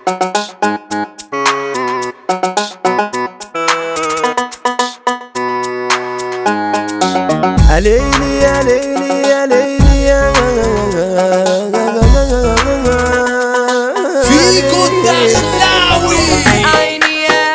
يا ليلي يا ليلي يا ليلي يا فيكو الدخلاوي عيني يا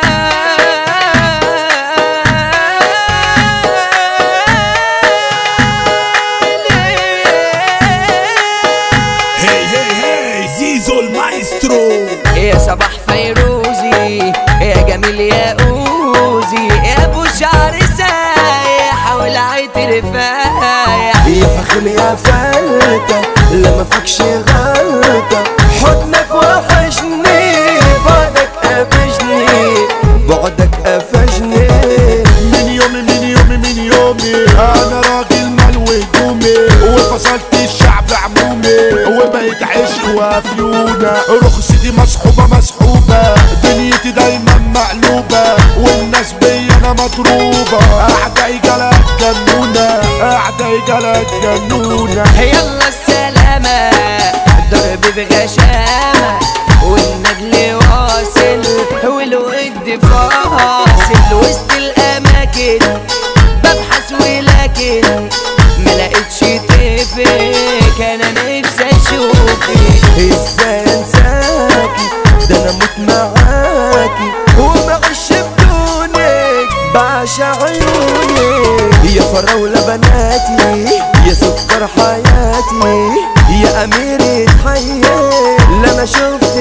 هي هي هي زيزو المايسترو يا صباح فيروزي يا جميل يا اوزي يا ابو شعر سايح ولعت رفايح يا فخم يا فلتة لما فيكش غلطة حضنك وحشني بعدك قفشني بعدك قفشني من يومي من يومي من يومي انا راجل ملو هدومي وفصلت الشعب عمومي وبقيت عشق وافيونة رخصتي مسحوبة مسحوبة دنيتي دايما مقلوبة والناس بيا انا مضروبة اعدائي جالك جنونة اعدائي جالك جنونة يلا السلامة ضرب بغشامة والنجل واصل والود فاصل وسط الأماكن ببحث ولكن ما لقيتش تفك أنا نفسي أشوفك ازاي انساكي ده انا موت معاكي ومعيش بدونك بعشق عيونك يا فراولة بناتي يا سكر حياتي يا أميرة حياتي لما شفت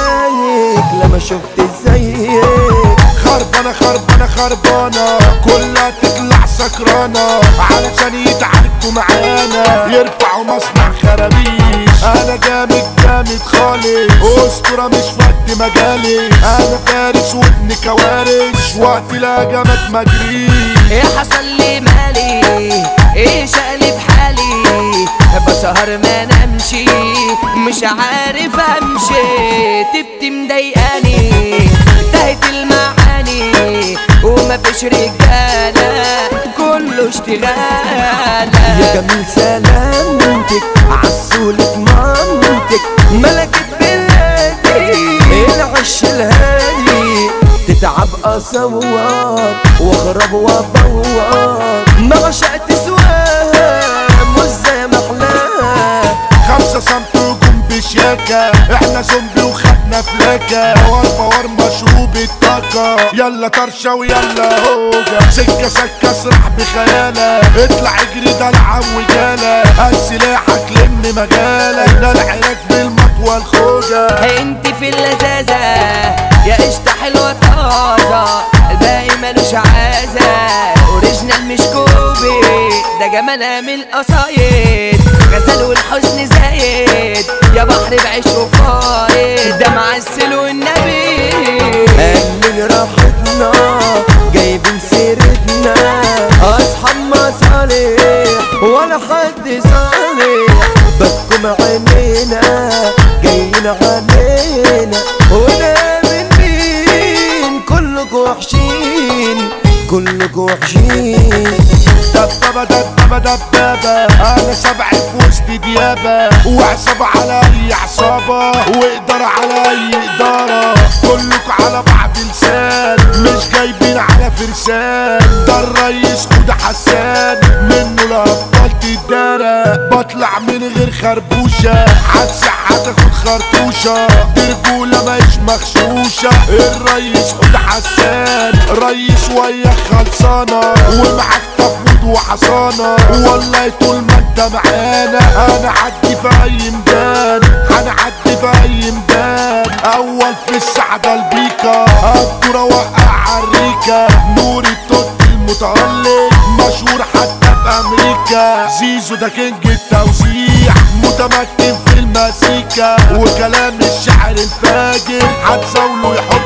زيك لما شفت زيك خربانة خربانة خربانة كلها تطلع سكرانة علشان يتعاركوا معانا يرفعوا مصنع خرابيش انا جامد جامد خالص اسطورة مش وقت مجالي انا فارس وابن كوارث وقت الهجمات مجريش ايه حصل لي مالي ايه شقلب حالي بسهر ما نمشي مش عارف امشي تبت مضايقاني انتهت المعاني ومفيش رجالة كله اشتغالة يا جميل سلامتك عسولة مامتك ملكة بلادي العش الهادي تتعب اصوات واخرب وابوات ما عشقت سواها مش زي ما احلاها خمسة سنت هجوم بشياكة احنا زومبي وخدنا فلاكة باور باور مشروب الطاقة يلا طرشة ويلا هوجة سكة سكة اسرح بخيالك اطلع اجري دلعة وجالة هات سلاحك لم مجالك ده العلاج بالمطوى الخوجة انت في اللذاذة يا قشطة حلوة طازة الباقي ملوش عازة اوريجينال مش كوبي ده جمالها من القصايد غزل والحزن زايد يا بحر بعيش وفايد ده معسل والنبي قلل راحتنا جايبين سيرتنا اصحاب مصالح ولا حد صالح بدكم عينينا جايين علينا ولا من مين كلكم وحشين كلكم وحشين دبابة دبابة دبابة أنا سبع في وسط ديابة وعصابة على أي عصابة وإدارة على أي إدارة كلكوا على بعض لسان مش جايبين على فرسان ده الريس حود حسان منه لأبطال تدارة بطلع من غير خربوشة هتسح هتاخد خرطوشة دي رجولة مش مغشوشة الريس حود حسان ريس ويا خلصانة ومعاك تفويض وحصانة والله طول ما انت معانا انا عدي في اي ميدان هنعدي في اي ميدان اول في السعدة البيكا الكرة وقع عالريكة نور التوت المتألق مشهور حتى في امريكا زيزو ده كينج التوزيع متمكن في المزيكا وكلام الشعر الفاجر هتزاوله يحط